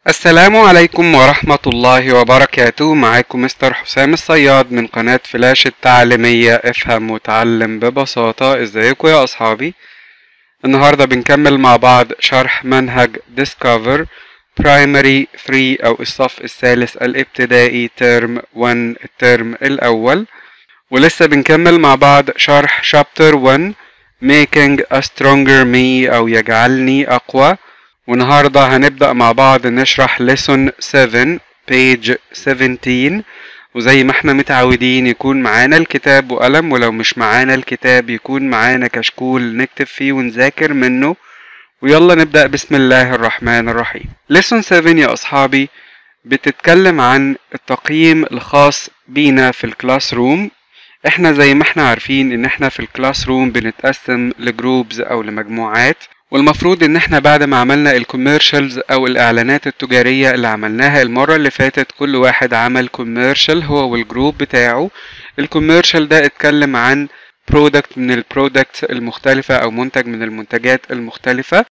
السلام عليكم ورحمة الله وبركاته معاكم مستر حسام الصياد من قناة فلاش التعليمية افهم وتعلم ببساطة ازيكم يا اصحابي النهاردة بنكمل مع بعض شرح منهج Discover Primary 3 او الصف الثالث الابتدائي ترم 1 الترم الاول ولسه بنكمل مع بعض شرح Chapter 1 Making a Stronger Me او يجعلني اقوى والنهارده هنبدأ مع بعض نشرح lesson 7 page 17 وزي ما احنا متعودين يكون معانا الكتاب وقلم ولو مش معانا الكتاب يكون معانا كشكول نكتب فيه ونذاكر منه ويلا نبدأ بسم الله الرحمن الرحيم lesson 7 يا أصحابي بتتكلم عن التقييم الخاص بينا في الكلاس روم احنا زي ما احنا عارفين ان احنا في الكلاس روم بنتقسم لجروبز او لمجموعات والمفروض ان احنا بعد ما عملنا الكوميرشالز او الاعلانات التجارية اللي عملناها المرة اللي فاتت كل واحد عمل كوميرشال هو والجروب بتاعه الكوميرشال ده اتكلم عن برودكت من البرودكتس المختلفة او منتج من المنتجات المختلفة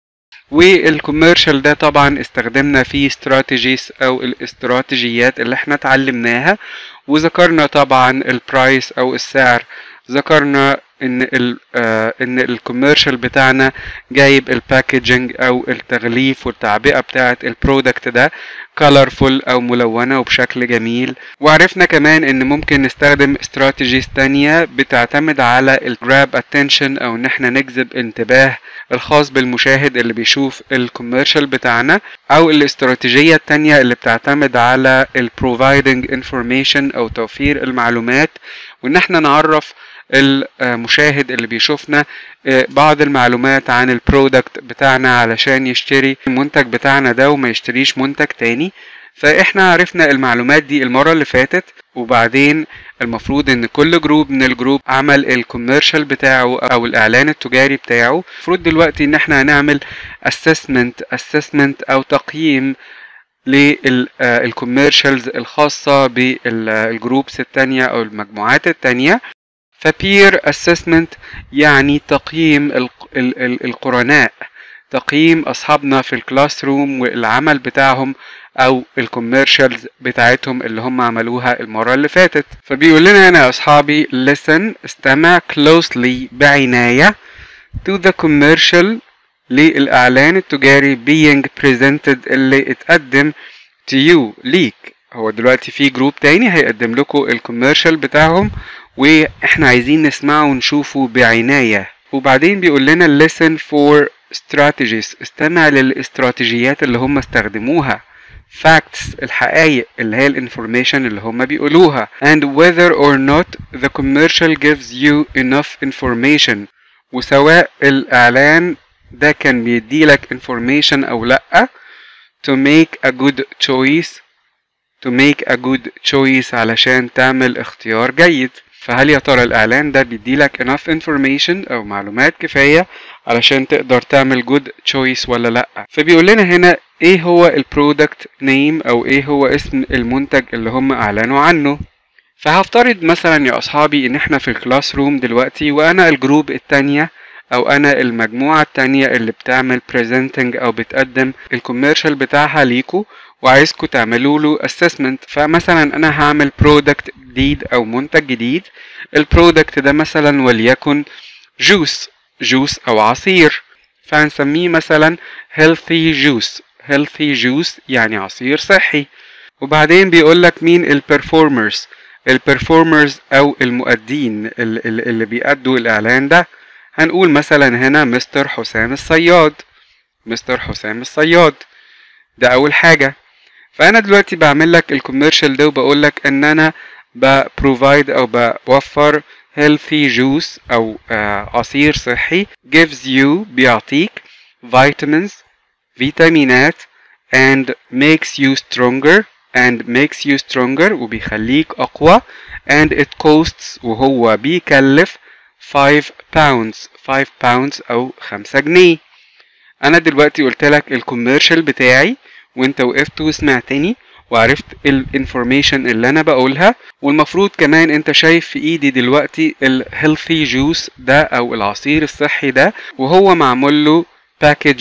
والكوميرشال ده طبعا استخدمنا فيه استراتيجيز او الاستراتيجيات اللي احنا اتعلمناها وذكرنا طبعا البرايس او السعر ذكرنا ان ال آه ان الكوميرشال بتاعنا جايب الباكجينج او التغليف والتعبئه بتاعه البرودكت ده colorful او ملونه وبشكل جميل وعرفنا كمان ان ممكن نستخدم استراتيجيز تانية بتعتمد على الجراب اتنشن او ان احنا نجذب انتباه الخاص بالمشاهد اللي بيشوف الكوميرشال بتاعنا او الاستراتيجية التانية اللي بتعتمد على البروفايدنج انفورميشن او توفير المعلومات وان احنا نعرف المشاهد اللي بيشوفنا بعض المعلومات عن البرودكت بتاعنا علشان يشتري المنتج بتاعنا ده وما يشتريش منتج تاني فاحنا عرفنا المعلومات دي المرة اللي فاتت وبعدين المفروض ان كل جروب من الجروب عمل الكوميرشال بتاعه او الاعلان التجاري بتاعه المفروض دلوقتي ان احنا هنعمل assessment assessment او تقييم للكوميرشالز الخاصة بالجروبس التانية او المجموعات التانية فبير assessment يعني تقييم ال ال ال القرناء تقييم أصحابنا في الكلاس روم والعمل بتاعهم أو الكوميرشالز بتاعتهم اللي هم عملوها المرة اللي فاتت فبيقول لنا هنا يا أصحابي listen استمع closely بعناية to the commercial للإعلان التجاري being presented اللي اتقدم to you ليك هو دلوقتي في جروب تاني هيقدم لكم الكوميرشال بتاعهم واحنا عايزين نسمعه ونشوفه بعناية وبعدين بيقول لنا listen for strategies استمع للاستراتيجيات اللي هم استخدموها facts الحقائق اللي هي الانفورميشن اللي هم بيقولوها and whether or not the commercial gives you enough information وسواء الإعلان ده كان بيديلك information أو لأ to make a good choice to make a good choice علشان تعمل اختيار جيد فهل يا ترى الإعلان ده بيديلك enough information أو معلومات كفاية علشان تقدر تعمل good choice ولا لأ فبيقول لنا هنا إيه هو البرودكت نيم أو إيه هو اسم المنتج اللي هم أعلنوا عنه فهفترض مثلا يا أصحابي إن إحنا في الكلاس روم دلوقتي وأنا الجروب التانية أو أنا المجموعة التانية اللي بتعمل presenting أو بتقدم الكوميرشال بتاعها ليكو وعايزكم تعملوا له assessment فمثلا انا هعمل برودكت جديد او منتج جديد البرودكت ده مثلا وليكن جوس جوس او عصير فهنسميه مثلا healthy juice healthy juice يعني عصير صحي وبعدين بيقول لك مين البرفورمرز البرفورمرز او المؤدين اللي, اللي بيأدوا الاعلان ده هنقول مثلا هنا مستر حسام الصياد مستر حسام الصياد ده اول حاجه فانا دلوقتي بعمل لك الكوميرشال ده وبقول لك ان انا ببروفايد او بوفر healthy juice او آه عصير صحي gives you بيعطيك vitamins فيتامينات and makes you stronger and makes you stronger وبيخليك اقوى and it costs وهو بيكلف 5 pounds 5 pounds او 5 جنيه انا دلوقتي قلت لك الكوميرشال بتاعي وانت وقفت وسمعتني وعرفت الانفورميشن اللي انا بقولها والمفروض كمان انت شايف في ايدي دلوقتي الهيلثي جوس ده او العصير الصحي ده وهو معمول له باكجينج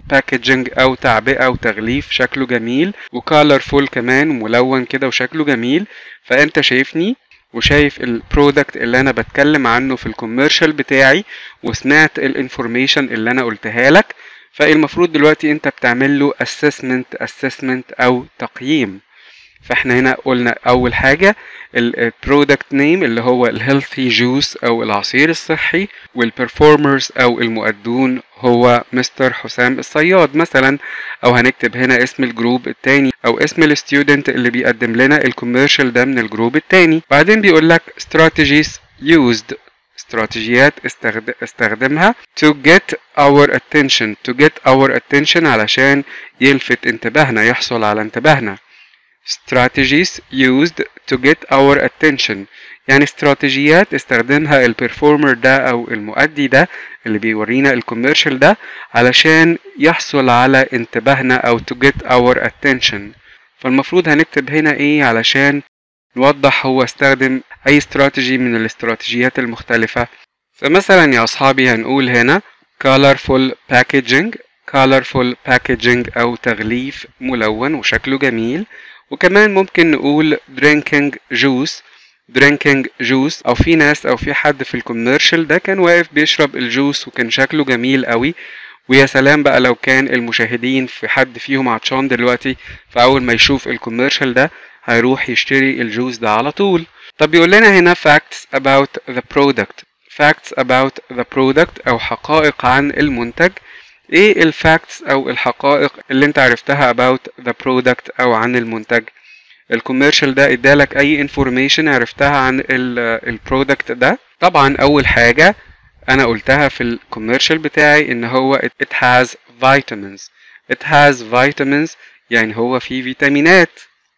packaging او تعبئة وتغليف شكله جميل وcolorful كمان ملون كده وشكله جميل فانت شايفني وشايف البرودكت اللي انا بتكلم عنه في الكوميرشال بتاعي وسمعت الانفورميشن اللي انا قلتها لك فالمفروض دلوقتي انت بتعمل له assessment assessment او تقييم فاحنا هنا قلنا اول حاجة البرودكت نيم اللي هو الهيلثي جوس او العصير الصحي والبرفورمرز او المؤدون هو مستر حسام الصياد مثلا او هنكتب هنا اسم الجروب التاني او اسم الستودنت اللي بيقدم لنا الكوميرشال ده من الجروب التاني بعدين بيقول لك strategies used استراتيجيات استخد... استخدمها to get our attention to get our attention علشان يلفت انتباهنا يحصل على انتباهنا strategies used to get our attention يعني استراتيجيات استخدمها البرفورمر ده او المؤدي ده اللي بيورينا الكوميرشال ده علشان يحصل على انتباهنا او to get our attention فالمفروض هنكتب هنا ايه علشان نوضح هو استخدم اي استراتيجي من الاستراتيجيات المختلفة فمثلا يا اصحابي هنقول هنا colorful packaging colorful packaging او تغليف ملون وشكله جميل وكمان ممكن نقول drinking juice drinking juice او في ناس او في حد في الكوميرشال ده كان واقف بيشرب الجوس وكان شكله جميل قوي ويا سلام بقى لو كان المشاهدين في حد فيهم عطشان دلوقتي فاول ما يشوف الكوميرشال ده هيروح يشتري الجوس ده على طول طب بيقول لنا هنا facts about the product facts about the product او حقائق عن المنتج ايه الفاكتس او الحقائق اللي انت عرفتها about the product او عن المنتج الكوميرشال ده ادالك اي انفورميشن عرفتها عن البرودكت ده طبعا اول حاجه انا قلتها في الكوميرشال بتاعي ان هو it has vitamins it has vitamins يعني هو فيه فيتامينات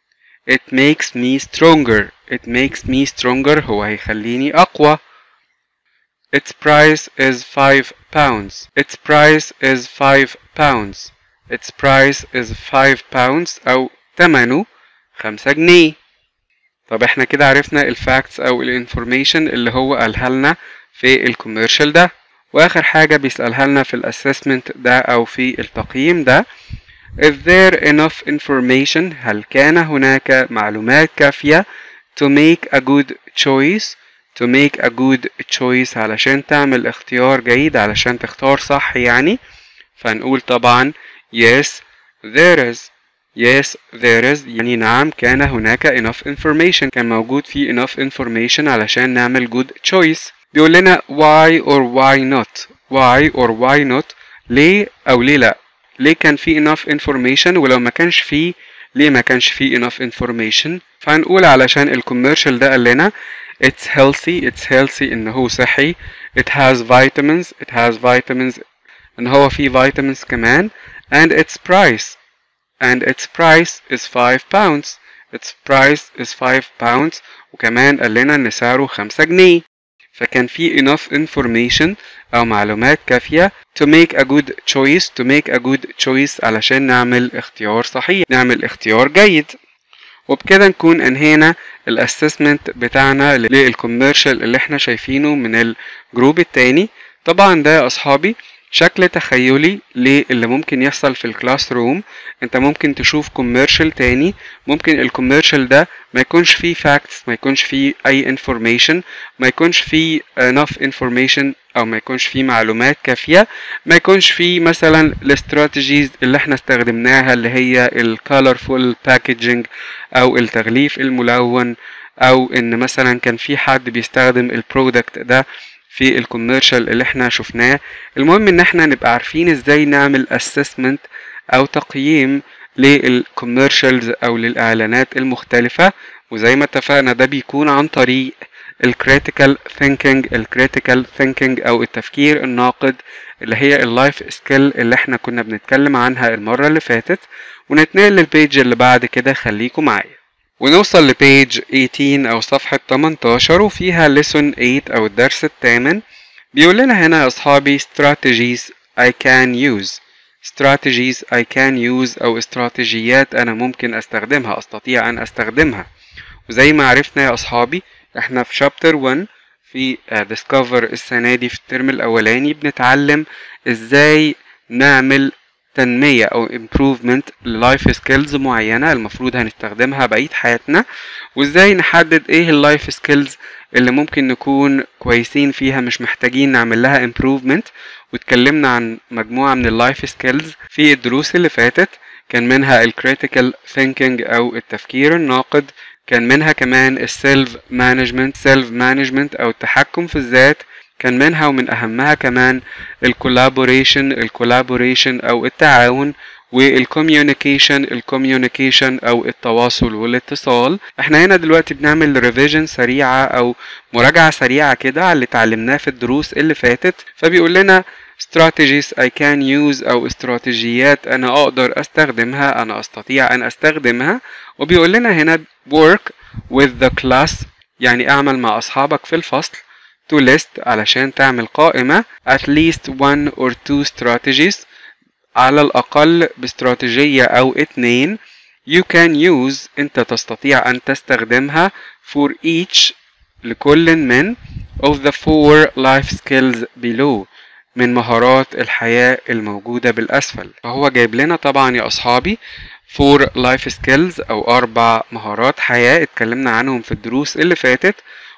it makes me stronger it makes me stronger هو هيخليني اقوى its price is 5 pounds its price is 5 pounds its price is 5 pounds او ثمنه 5 جنيه طب احنا كده عرفنا الفاكتس او الانفورميشن اللي هو قالها لنا في الكوميرشال ده واخر حاجه بيسالها لنا في الاسسمنت ده او في التقييم ده Is there enough information هل كان هناك معلومات كافية to make a good choice to make a good choice علشان تعمل اختيار جيد علشان تختار صح يعني فنقول طبعا yes there is yes there is يعني نعم كان هناك enough information كان موجود في enough information علشان نعمل good choice بيقول لنا why or why not why or why not ليه او ليه لا ليه كان في enough information ولو ما كانش فيه ليه ما كانش فيه enough information فهنقول علشان الكوميرشال ده قال لنا it's healthy it's healthy ان هو صحي it has vitamins it has vitamins ان هو فيه vitamins كمان and its price and its price is 5 pounds its price is 5 pounds وكمان قال لنا ان سعره 5 جنيه فكان في enough information أو معلومات كافية to make a good choice to make a good choice علشان نعمل اختيار صحيح نعمل اختيار جيد وبكده نكون انهينا الاسسمنت بتاعنا للكوميرشال اللي احنا شايفينه من الجروب التاني طبعا ده يا اصحابي شكل تخيلي للي ممكن يحصل في الكلاس روم انت ممكن تشوف كوميرشال تاني ممكن الكوميرشال ده ما يكونش فيه فاكتس ما يكونش فيه اي انفورميشن ما يكونش فيه enough information او ما يكونش فيه معلومات كافية ما يكونش فيه مثلا الاستراتيجيز اللي احنا استخدمناها اللي هي الكالرفول باكجينج او التغليف الملون او ان مثلا كان في حد بيستخدم البرودكت ده في الكوميرشال اللي احنا شفناه المهم ان احنا نبقى عارفين ازاي نعمل اسسمنت او تقييم للكوميرشالز او للاعلانات المختلفة وزي ما اتفقنا ده بيكون عن طريق الكريتيكال ثينكينج الكريتيكال ثينكينج او التفكير الناقد اللي هي اللايف سكيل اللي احنا كنا بنتكلم عنها المرة اللي فاتت ونتنقل للبيج اللي بعد كده خليكم معايا ونوصل لبيج 18 أو صفحة 18 وفيها lesson 8 أو الدرس الثامن بيقول لنا هنا يا أصحابي strategies I can use strategies I can use أو استراتيجيات أنا ممكن أستخدمها أستطيع أن أستخدمها وزي ما عرفنا يا أصحابي إحنا في chapter 1 في discover السنة دي في الترم الأولاني بنتعلم إزاي نعمل تنمية أو improvement للايف سكيلز معينة المفروض هنستخدمها بقية حياتنا وإزاي نحدد إيه اللايف سكيلز اللي ممكن نكون كويسين فيها مش محتاجين نعمل لها improvement واتكلمنا عن مجموعة من اللايف سكيلز في الدروس اللي فاتت كان منها الكريتيكال ثينكينج أو التفكير الناقد كان منها كمان السيلف مانجمنت سيلف مانجمنت أو التحكم في الذات كان منها ومن أهمها كمان الكولابوريشن الكولابوريشن أو التعاون والكوميونيكيشن الكوميونيكيشن او التواصل والاتصال احنا هنا دلوقتي بنعمل ريفيجن سريعه او مراجعه سريعه كده على اللي اتعلمناه في الدروس اللي فاتت فبيقول لنا strategies I can use او استراتيجيات انا اقدر استخدمها انا استطيع ان استخدمها وبيقول لنا هنا work with the class يعني اعمل مع اصحابك في الفصل to list علشان تعمل قائمة at least one or two strategies على الأقل باستراتيجية أو اتنين you can use أنت تستطيع أن تستخدمها for each لكل من of the four life skills below من مهارات الحياة الموجودة بالأسفل فهو جايب لنا طبعا يا أصحابي four life skills أو أربع مهارات حياة اتكلمنا عنهم في الدروس اللي فاتت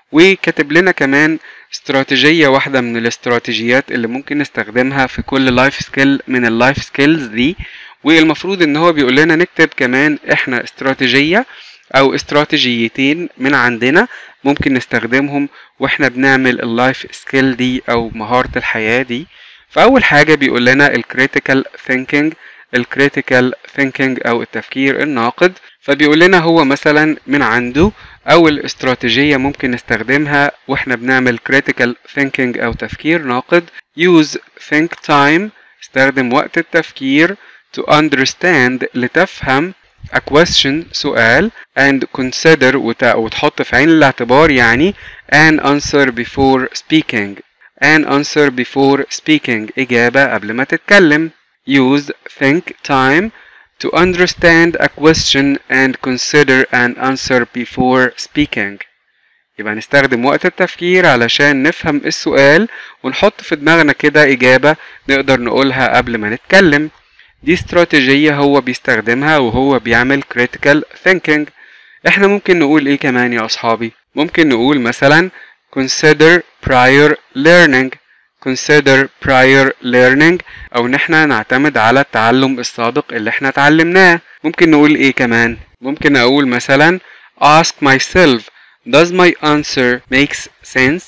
وكاتب لنا كمان استراتيجية واحدة من الاستراتيجيات اللي ممكن نستخدمها في كل لايف سكيل من اللايف سكيلز دي والمفروض ان هو بيقول لنا نكتب كمان احنا استراتيجية او استراتيجيتين من عندنا ممكن نستخدمهم واحنا بنعمل اللايف سكيل دي او مهارة الحياة دي فاول حاجة بيقول لنا الكريتيكال ثينكينج الكريتيكال ثينكينج او التفكير الناقد فبيقول لنا هو مثلا من عنده أول استراتيجية ممكن نستخدمها وإحنا بنعمل critical thinking أو تفكير ناقد use think time استخدم وقت التفكير to understand لتفهم a question سؤال and consider وتحط في عين الاعتبار يعني an answer before speaking an answer before speaking إجابة قبل ما تتكلم use think time to understand a question and consider an answer before speaking يبقى نستخدم وقت التفكير علشان نفهم السؤال ونحط في دماغنا كده إجابة نقدر نقولها قبل ما نتكلم دي استراتيجية هو بيستخدمها وهو بيعمل critical thinking احنا ممكن نقول ايه كمان يا أصحابي ممكن نقول مثلا consider prior learning consider prior learning او ان احنا نعتمد على التعلم السابق اللي احنا اتعلمناه ممكن نقول ايه كمان ممكن اقول مثلا ask myself does my answer makes sense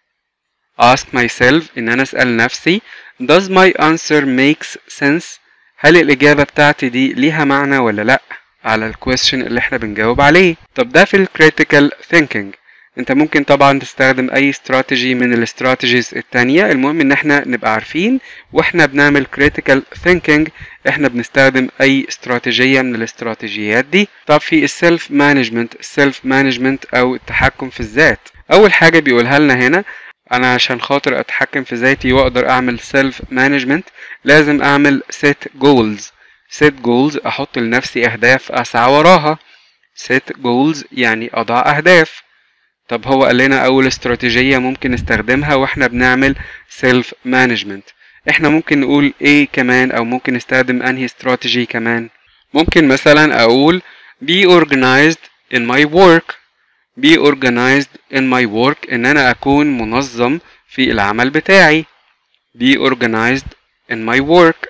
ask myself ان انا اسال نفسي does my answer makes sense هل الاجابه بتاعتي دي ليها معنى ولا لا على الكويستشن اللي احنا بنجاوب عليه طب ده في الكريتيكال ثينكينج انت ممكن طبعا تستخدم اي استراتيجي من الاستراتيجيز التانية المهم ان احنا نبقى عارفين واحنا بنعمل critical thinking احنا بنستخدم اي استراتيجية من الاستراتيجيات دي طب في السيلف مانجمنت السيلف مانجمنت او التحكم في الذات اول حاجة بيقولها لنا هنا انا عشان خاطر اتحكم في ذاتي واقدر اعمل سيلف مانجمنت لازم اعمل set goals set goals احط لنفسي اهداف اسعى وراها set goals يعني اضع اهداف طب هو قال لنا اول استراتيجية ممكن نستخدمها واحنا بنعمل سيلف مانجمنت احنا ممكن نقول ايه كمان او ممكن نستخدم انهي استراتيجي كمان ممكن مثلا اقول be organized in my work be organized in my work ان انا اكون منظم في العمل بتاعي be organized in my work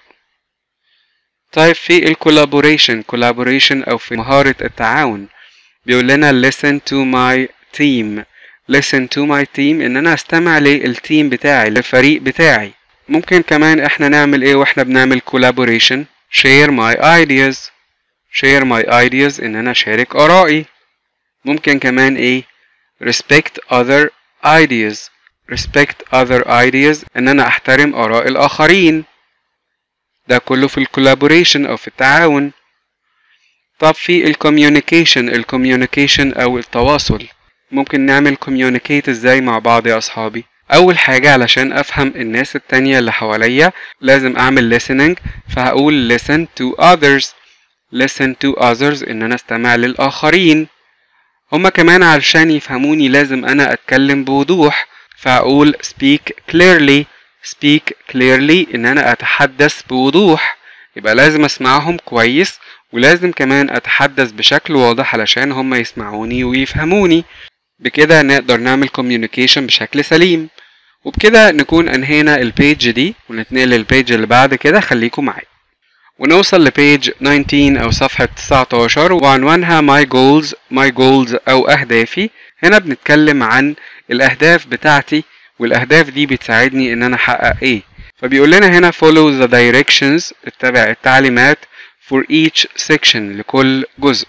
طيب في الكولابوريشن collaboration او في مهارة التعاون بيقول لنا listen to my team listen to my team ان انا استمع للتيم بتاعي للفريق بتاعي ممكن كمان احنا نعمل ايه واحنا بنعمل collaboration share my ideas share my ideas ان انا اشارك ارائي ممكن كمان ايه respect other ideas respect other ideas ان انا احترم اراء الاخرين ده كله في الكولابوريشن او في التعاون طب في الكوميونيكيشن الكوميونيكيشن او التواصل ممكن نعمل communicate ازاي مع بعض يا اصحابي اول حاجة علشان افهم الناس التانية اللي حواليا لازم اعمل listening فهقول listen to others listen to others ان انا استمع للاخرين هما كمان علشان يفهموني لازم انا اتكلم بوضوح فهقول speak clearly speak clearly ان انا اتحدث بوضوح يبقى لازم اسمعهم كويس ولازم كمان اتحدث بشكل واضح علشان هم يسمعوني ويفهموني بكده نقدر نعمل communication بشكل سليم وبكده نكون انهينا البيج دي ونتنقل للبيج اللي بعد كده خليكم معايا ونوصل لبيج 19 او صفحة 19 وعنوانها my goals my goals او اهدافي هنا بنتكلم عن الاهداف بتاعتي والاهداف دي بتساعدني ان انا احقق ايه فبيقول لنا هنا follow the directions اتبع التعليمات for each section لكل جزء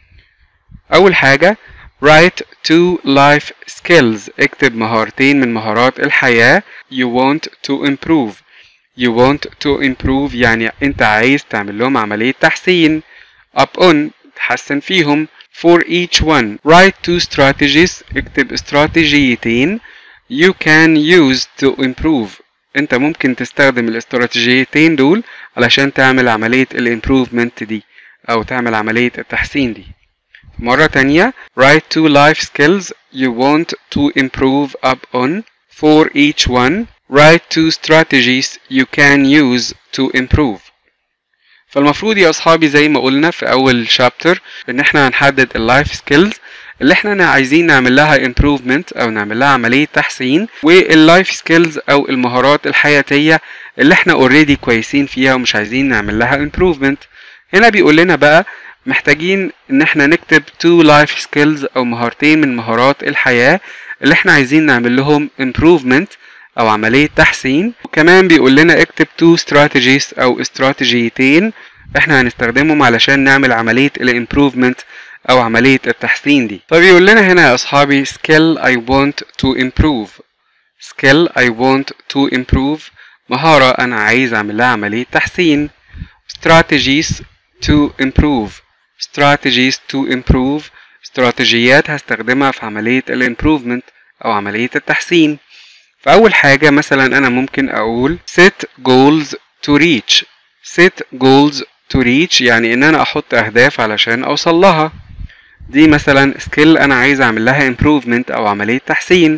اول حاجة write two life skills اكتب مهارتين من مهارات الحياة you want to improve you want to improve يعني انت عايز تعمل لهم عملية تحسين up on تحسن فيهم for each one write two strategies اكتب استراتيجيتين you can use to improve انت ممكن تستخدم الاستراتيجيتين دول علشان تعمل عملية الامبروفمنت دي او تعمل عملية التحسين دي مرة تانية write two life skills you want to improve up on for each one write two strategies you can use to improve فالمفروض يا اصحابي زي ما قلنا في اول شابتر ان احنا هنحدد اللايف سكيلز اللي احنا عايزين نعمل لها improvement او نعمل لها عمليه تحسين واللايف سكيلز او المهارات الحياتيه اللي احنا اوريدي كويسين فيها ومش عايزين نعمل لها improvement هنا بيقول لنا بقى محتاجين ان احنا نكتب two life skills او مهارتين من مهارات الحياه اللي احنا عايزين نعمل لهم improvement او عمليه تحسين وكمان بيقول لنا اكتب two strategies او استراتيجيتين احنا هنستخدمهم علشان نعمل عمليه الامبروفمنت او عمليه التحسين دي فبيقول لنا هنا يا اصحابي skill I want to improve skill I want to improve مهاره انا عايز اعمل لها عمليه تحسين strategies to improve strategies to improve استراتيجيات هستخدمها في عمليه الامبروفمنت او عمليه التحسين فأول حاجة مثلا أنا ممكن أقول set goals to reach set goals to reach يعني إن أنا أحط أهداف علشان أوصل لها دي مثلا skill أنا عايز أعمل لها improvement أو عملية تحسين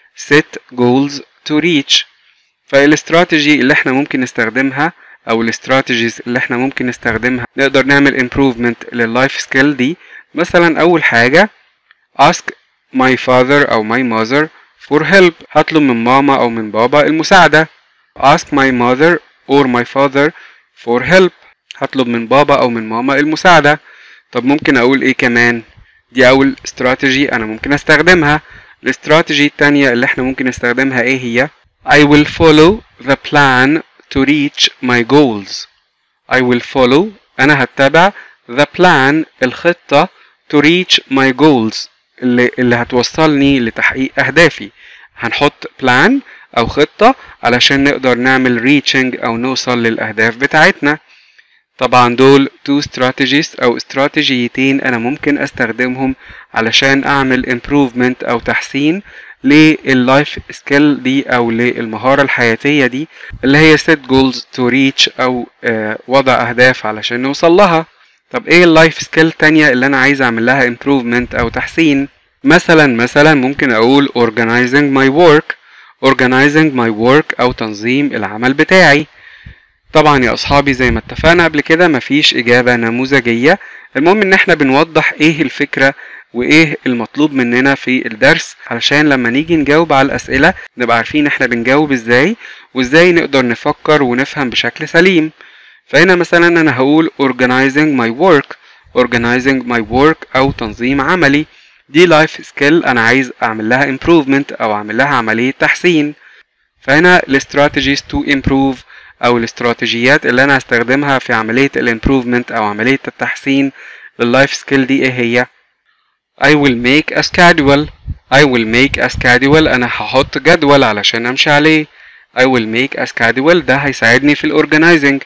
set goals to reach فالاستراتيجي اللي احنا ممكن نستخدمها أو الاستراتيجيز اللي احنا ممكن نستخدمها نقدر نعمل improvement لللايف سكيل دي مثلا أول حاجة ask my father أو my mother for help هطلب من ماما أو من بابا المساعدة ask my mother or my father for help هطلب من بابا أو من ماما المساعدة طب ممكن أقول إيه كمان دي أول استراتيجي أنا ممكن أستخدمها الاستراتيجي التانية اللي احنا ممكن نستخدمها إيه هي I will follow the plan to reach my goals I will follow أنا هتبع the plan الخطة to reach my goals اللي, اللي هتوصلني لتحقيق أهدافي هنحط بلان أو خطة علشان نقدر نعمل ريتشنج أو نوصل للأهداف بتاعتنا طبعا دول تو strategies أو استراتيجيتين أنا ممكن أستخدمهم علشان أعمل improvement أو تحسين لللايف سكيل دي أو للمهارة الحياتية دي اللي هي set goals to reach أو آه وضع أهداف علشان نوصل لها طب ايه اللايف سكيل تانية اللي انا عايز اعمل لها improvement او تحسين مثلا مثلا ممكن اقول organizing my work organizing my work او تنظيم العمل بتاعي طبعا يا اصحابي زي ما اتفقنا قبل كده مفيش اجابة نموذجية المهم ان احنا بنوضح ايه الفكرة وايه المطلوب مننا في الدرس علشان لما نيجي نجاوب على الاسئلة نبقى عارفين احنا بنجاوب ازاي وازاي نقدر نفكر ونفهم بشكل سليم فهنا مثلا انا هقول organizing my work organizing my work او تنظيم عملي دي life skill انا عايز اعمل لها improvement او اعمل لها عملية تحسين فهنا الاستراتيجيز to improve او الاستراتيجيات اللي انا هستخدمها في عملية الامبروفمنت او عملية التحسين لللايف سكيل دي ايه هي I will make a schedule I will make a schedule انا هحط جدول علشان امشي عليه I will make a schedule ده هيساعدني في الاورجنايزنج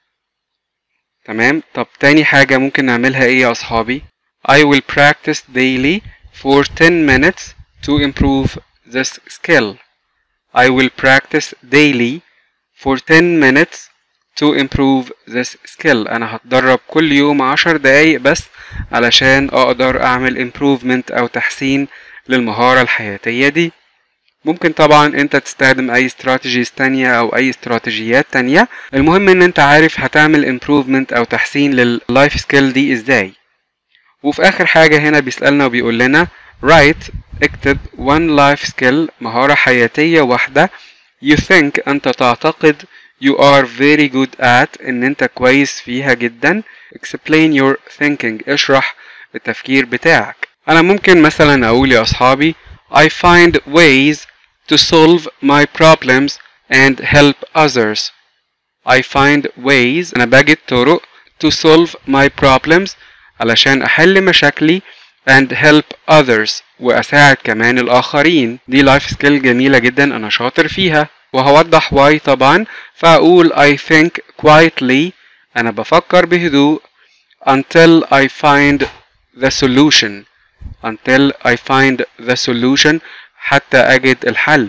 تمام طب تاني حاجة ممكن نعملها ايه يا اصحابي I will practice daily for 10 minutes to improve this skill I will practice daily for 10 minutes to improve this skill انا هتدرب كل يوم 10 دقايق بس علشان اقدر اعمل improvement او تحسين للمهارة الحياتية دي ممكن طبعا انت تستخدم اي استراتيجيز تانية او اي استراتيجيات تانية المهم ان انت عارف هتعمل improvement او تحسين لللايف سكيل دي ازاي وفي اخر حاجة هنا بيسألنا وبيقول لنا write اكتب one life skill مهارة حياتية واحدة you think انت تعتقد you are very good at ان انت كويس فيها جدا explain your thinking اشرح التفكير بتاعك انا ممكن مثلا اقول يا اصحابي I find ways to solve my problems and help others I find ways انا بجد طرق to solve my problems علشان احل مشاكلي and help others واساعد كمان الاخرين دي لايف سكيل جميلة جدا انا شاطر فيها وهوضح why طبعا فاقول I think quietly انا بفكر بهدوء until I find the solution until I find the solution حتى أجد الحل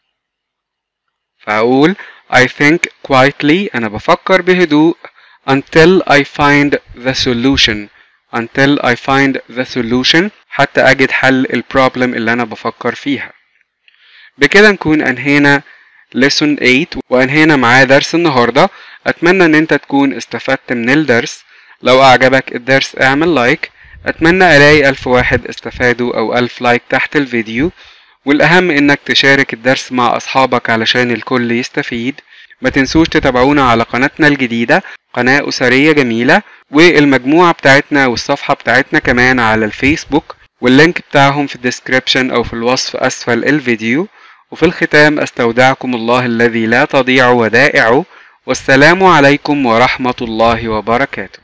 فأقول I think quietly أنا بفكر بهدوء until I find the solution until I find the solution حتى أجد حل البروبلم اللي أنا بفكر فيها بكده نكون أنهينا lesson 8 وأنهينا معاه درس النهاردة أتمنى إن أنت تكون استفدت من الدرس لو أعجبك الدرس اعمل لايك أتمنى ألاقي ألف واحد استفادوا أو ألف لايك تحت الفيديو والأهم إنك تشارك الدرس مع أصحابك علشان الكل يستفيد ما تنسوش تتابعونا على قناتنا الجديدة قناة أسرية جميلة والمجموعة بتاعتنا والصفحة بتاعتنا كمان على الفيسبوك واللينك بتاعهم في الديسكريبشن أو في الوصف أسفل الفيديو وفي الختام أستودعكم الله الذي لا تضيع ودائعه والسلام عليكم ورحمة الله وبركاته